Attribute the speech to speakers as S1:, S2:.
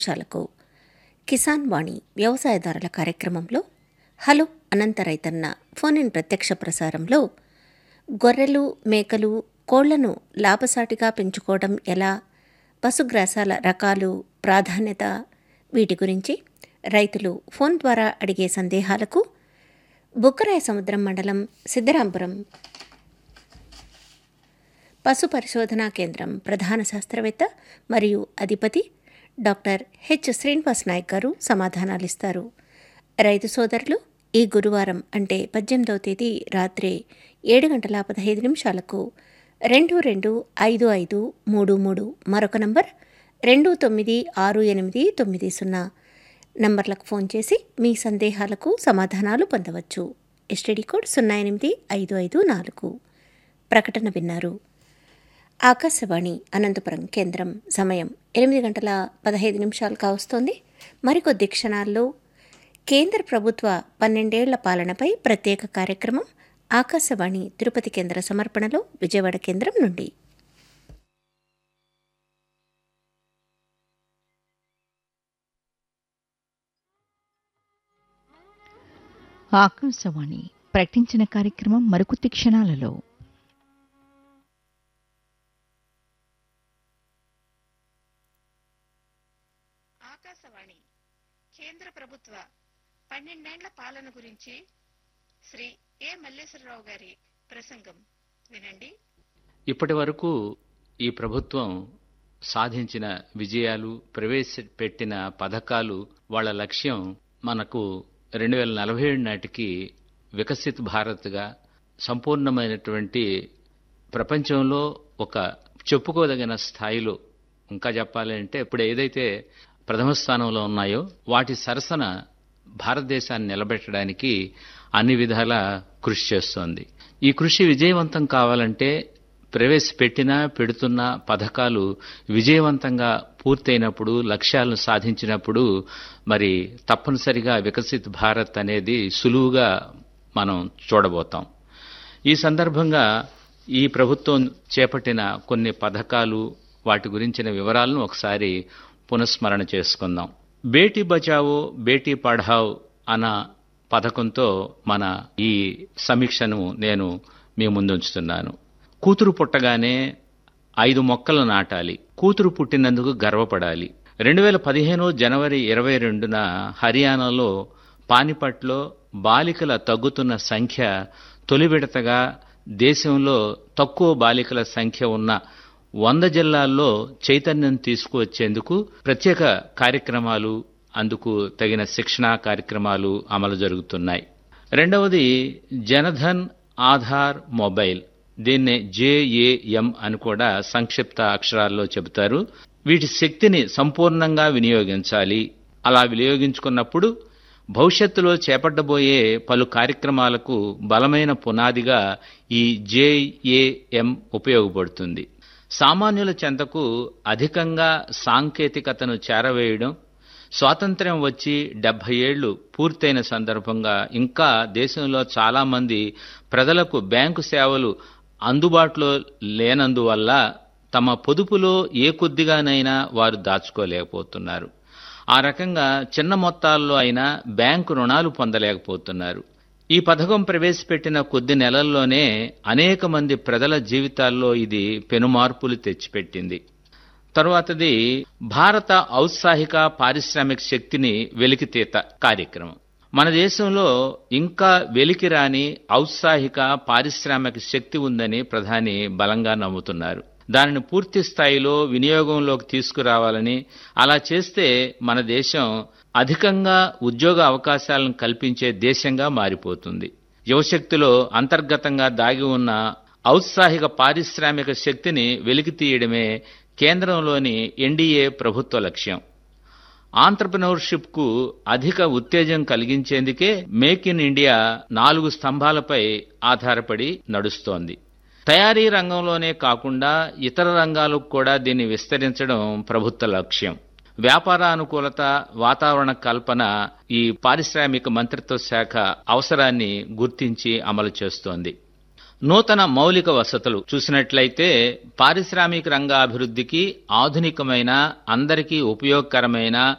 S1: నిమిషాలకు కిసాన్ వాణి వ్యవసాయదారుల కార్యక్రమంలో హలో అనంత రైతన్న ఫోన్ ఇన్ ప్రత్యక్ష ప్రసారంలో గొర్రెలు మేకలు కోళ్లను లాభసాటిగా పెంచుకోవడం ఎలా పశుగ్రాసాల రకాలు ప్రాధాన్యత వీటి గురించి రైతులు ఫోన్ ద్వారా అడిగే సందేహాలకు బుక్కరాయ సముద్రం మండలం సిద్ధరాంపురం పశు పరిశోధనా కేంద్రం ప్రధాన శాస్త్రవేత్త మరియు అధిపతి డాక్టర్ హెచ్ శ్రీనివాస్ నాయక్ గారు సమాధానాలిస్తారు రైతు సోదరులు ఈ గురువారం అంటే పద్దెనిమిదవ తేదీ రాత్రి ఏడు గంటల పదహైదు నిమిషాలకు రెండు రెండు ఐదు ఐదు మూడు మూడు మరొక నంబర్ రెండు తొమ్మిది ఆరు ఎనిమిది తొమ్మిది సున్నా నంబర్లకు ఫోన్ చేసి మీ సందేహాలకు సమాధానాలు పొందవచ్చు ఎస్టీడీ కోడ్ సున్నా ఎనిమిది ఐదు ఐదు నాలుగు ప్రకటన విన్నారు ఆకాశవాణి అనంతపురం కేంద్రం సమయం ఎనిమిది గంటల పదహైదు నిమిషాలు కావస్తోంది మరికొద్ది క్షణాల్లో కేంద్ర ప్రభుత్వ పన్నెండేళ్ల పాలనపై ప్రత్యేక కార్యక్రమం ఆకాశవాణి తిరుపతి కేంద్ర సమర్పణలో విజయవాడ కేంద్రం నుండి
S2: ఆకాశవాణి ప్రకటించిన కార్యక్రమం మరికొద్ది క్షణాలలో
S3: ఆకాశవాణి కేంద్ర ప్రభుత్వ పన్నెండేండ్ల పాలన గురించి శ్రీ ఏ మల్లేశ్వరరావు గారి ప్రసంగం వినండి
S4: ఇప్పటి వరకు ఈ ప్రభుత్వం సాధించిన విజయాలు ప్రవేశపెట్టిన పథకాలు వాళ్ళ లక్ష్యం మనకు రెండు వేల నలభై ఏడు నాటికి వికసిత్ భారత్గా సంపూర్ణమైనటువంటి ప్రపంచంలో ఒక చెప్పుకోదగిన స్థాయిలో ఇంకా చెప్పాలి అంటే ఇప్పుడు ఏదైతే ప్రథమ స్థానంలో ఉన్నాయో వాటి సరసన భారతదేశాన్ని నిలబెట్టడానికి అన్ని విధాల కృషి చేస్తోంది ఈ కృషి విజయవంతం కావాలంటే ప్రవేశపెట్టిన పెడుతున్న పథకాలు విజయవంతంగా పూర్తయినప్పుడు లక్ష్యాలను సాధించినప్పుడు మరి తప్పనిసరిగా వికసిత్ భారత్ అనేది సులువుగా మనం చూడబోతాం ఈ సందర్భంగా ఈ ప్రభుత్వం చేపట్టిన కొన్ని పథకాలు వాటి గురించిన వివరాలను ఒకసారి పునఃస్మరణ చేసుకుందాం బేటీ బచావో బేటీ పఢావ్ అన్న పథకంతో మన ఈ సమీక్షను నేను మీ ముందుంచుతున్నాను కూతురు పుట్టగానే ఐదు మొక్కలు నాటాలి కూతురు పుట్టినందుకు గర్వపడాలి రెండు వేల పదిహేను జనవరి ఇరవై రెండున హర్యానాలో పానిపట్లో బాలికల తగ్గుతున్న సంఖ్య తొలి విడతగా దేశంలో తక్కువ బాలికల సంఖ్య ఉన్న వంద జిల్లాల్లో చైతన్యం తీసుకువచ్చేందుకు ప్రత్యేక కార్యక్రమాలు అందుకు తగిన శిక్షణా కార్యక్రమాలు అమలు జరుగుతున్నాయి రెండవది జనధన్ ఆధార్ మొబైల్ దీన్నే జేఏఎం అని కూడా సంక్షిప్త అక్షరాల్లో చెబుతారు వీటి శక్తిని సంపూర్ణంగా వినియోగించాలి అలా వినియోగించుకున్నప్పుడు భవిష్యత్తులో చేపట్టబోయే పలు కార్యక్రమాలకు బలమైన పునాదిగా ఈ జేఏఎం ఉపయోగపడుతుంది సామాన్యుల చెంతకు అధికంగా సాంకేతికతను చేరవేయడం స్వాతంత్ర్యం వచ్చి డెబ్బై ఏళ్లు పూర్తయిన సందర్భంగా ఇంకా దేశంలో చాలామంది ప్రజలకు బ్యాంకు సేవలు అందుబాటులో లేనందువల్ల తమ పొదుపులో ఏ కొద్దిగానైనా వారు దాచుకోలేకపోతున్నారు ఆ రకంగా చిన్న మొత్తాల్లో అయినా బ్యాంకు రుణాలు పొందలేకపోతున్నారు ఈ పథకం ప్రవేశపెట్టిన కొద్ది నెలల్లోనే అనేక మంది ప్రజల జీవితాల్లో ఇది పెనుమార్పులు తెచ్చిపెట్టింది తరువాతది భారత ఔత్సాహిక పారిశ్రామిక శక్తిని వెలికితీత కార్యక్రమం మన దేశంలో ఇంకా వెలికి రాని ఔత్సాహిక పారిశ్రామిక శక్తి ఉందని ప్రధాని బలంగా నమ్ముతున్నారు దానిని పూర్తి స్థాయిలో వినియోగంలోకి తీసుకురావాలని అలా చేస్తే మన దేశం అధికంగా ఉద్యోగ అవకాశాలను కల్పించే దేశంగా మారిపోతుంది యువశక్తిలో అంతర్గతంగా దాగి ఉన్న ఔత్సాహిక పారిశ్రామిక శక్తిని వెలికి తీయడమే కేంద్రంలోని ఎన్డీఏ ప్రభుత్వ లక్ష్యం ఆంటర్ప్రినర్షిప్కు అధిక ఉత్తేజం కలిగించేందుకే మేక్ ఇన్ ఇండియా నాలుగు స్తంభాలపై ఆధారపడి నడుస్తోంది తయారీ రంగంలోనే కాకుండా ఇతర రంగాలకు కూడా దీన్ని విస్తరించడం ప్రభుత్వ లక్ష్యం వ్యాపార అనుకూలత వాతావరణ కల్పన ఈ పారిశ్రామిక మంత్రిత్వ శాఖ అవసరాన్ని గుర్తించి అమలు చేస్తోంది నూతన మౌలిక వసతులు చూసినట్లయితే పారిశ్రామిక రంగ అభివృద్ధికి ఆధునికమైన అందరికీ ఉపయోగకరమైన